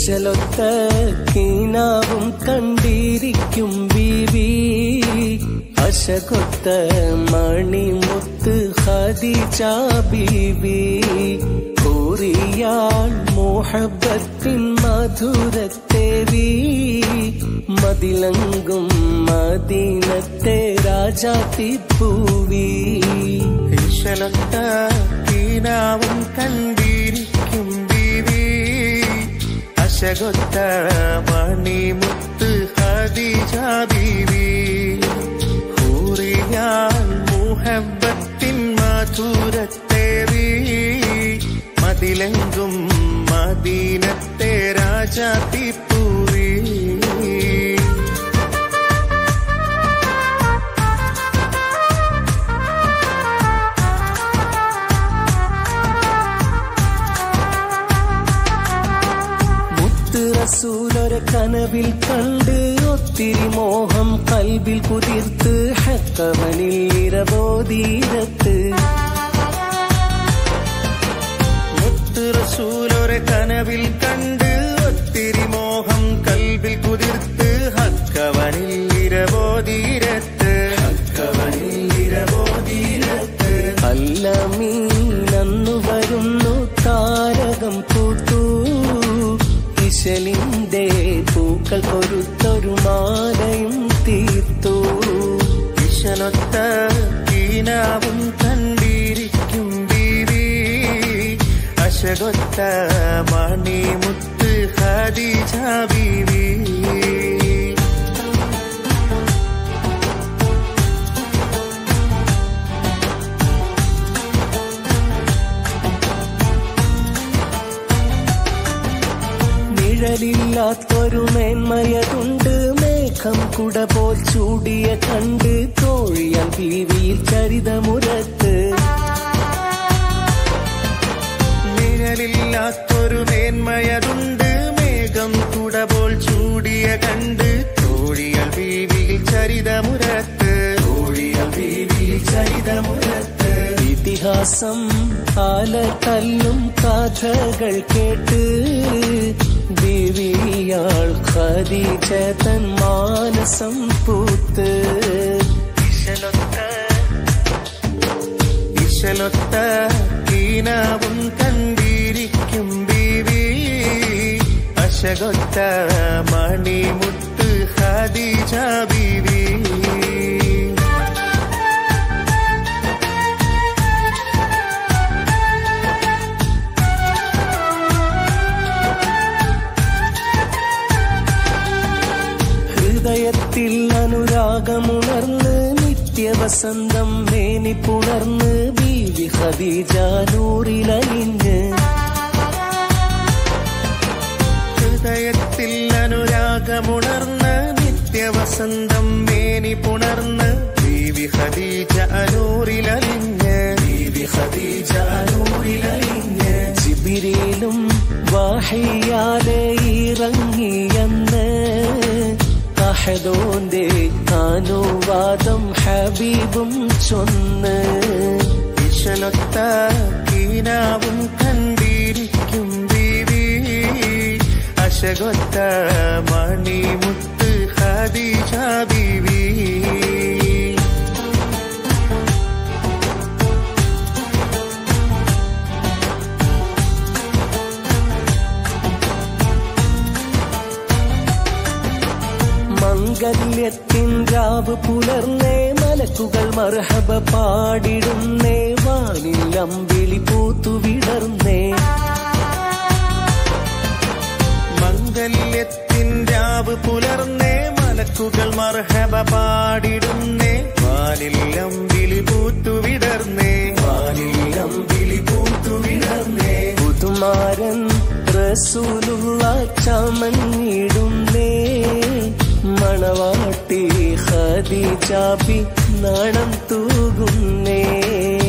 ഇശലൊത്ത കീനാവും കണ്ടിരിക്കും ബീവി അശകൊത്ത മണിമുത്ത് ഹദിജ ബീവി കൂറിയാൾ മോഹബത്തിൻ മധുരത്തേവി മതിലങ്കും മദീനത്തെ രാജാത്തിപ്പൂവി ഈശലൊത്ത കീനാവും കണ്ടിരിക്കും ബീവി അശകൊത്ത മണിമുത്ത് ഹദീജ ബീവി ഹൂറിയാൽ മുഹബത്തിൻ മധുരത്തേവി മതിലെങ്കും മദീനത്തെ രാജാത്തിപ്പൂവി മുത്ത് റസൂലൊരു കനവിൽ കണ്ട് ഒത്തിരി മോഹം കൽബിൽ കുതിർത്ത് ഹക്കവനിൽ ഇരബോധീരത്ത് മുത്ത് റസൂലൊരു കനവിൽ കണ്ട് ഒത്തിരി മോഹം കൽവിൽ കുതിർത്ത് ഹക്കവനിൽ ഇരവോതീരത്ത് ഹക്കവനിൽ ഇരവോതീരത്ത് അല്ല മീനന്നു വരുന്നു താരകം പൂത്തു ഇശലിന്റെ പൂക്കൾ കൊരുത്തൊരു മാലയും തീർത്തു വിശലൊത്ത കീനാവും കണ്ടിരിക്കും ബീവി അശകൊത്ത മണിമുത്ത് ഹദീജ ബീവി നിഴലില്ലാത്തൊരു മേന്മയതുണ്ട് മേഘം കുട പോൽ ചൂടിയ കണ്ട് കോഴിയാൽ ബീവിയിൽ ചരിതമുരത്ത് നിഴലില്ലാത്തൊരു മേന്മയതുണ്ട് മേഘം കുടപോൽ ചൂടിയ കണ്ട് തോഴിയൽ ബീവിയിൽ ചരിതമുരത്ത് തോഴിയൽ ബീവിയിൽ ചരിതമുരത്ത് ഇതിഹാസം ആലത്തല്ലും കഥകൾ കേട്ട് ദേവിയാൾ ഖദീജ തൻ മാനസം പൂത്ത് ഇശലൊത്ത കീനാവും കണ്ടിരിക്കും ബീവി അശകൊത്ത മണിമുത്ത് ഹദീജ ബീവി ഹൃദയത്തിൽ അനുരാഗമുണർന്ന് നിത്യവസന്തം മേനി പുണർന്ന് ബീവി ഖദീജ നൂറിലലിഞ്ഞ് ഹൃദയത്തിൽ അനുരാഗമുണർന്ന് നിത്യവസന്തം മേനി പുണർന്ന് ബീവി ഖദീജ അനൂറിലലിഞ്ഞ് ബീവി ഖദീജ അനൂറിലലിഞ്ഞ് ജിബിരിയിലും വാഹിയാലെ ഇറങ്ങിയെന്ന് അഹദോന്റെ അനുവാദം ഹബീബും ചൊന്ന് വിശലൊത്ത കീനാവും കണ്ടിരിക്കും ബീവി അശകൊത്ത മണിമുത്ത് ഹദീജ ബീവി മംഗല്യത്തിൻ രാവ് പുലർന്നേ മലക്കുകൾ മർഹബ പാടിടുന്നേ വാനിൽ അമ്പിളി പൂത്തു വിടർന്നേ മംഗല്യത്തിൻ രാവ് പുലർന്നേ മലക്കുകൾ മർഹബ പാടിടുന്നേ വാനില്ലം വിളി പൂത്തു വിടർന്നേ വാനില്ലം വിളി പൂത്തു വിടർന്നേ പുതുമാരൻ റസൂലുള്ള ചമഞ്ഞിടുന്നേ മണവാട്ടി ഖദീജാബി നാണം തൂകുന്നേ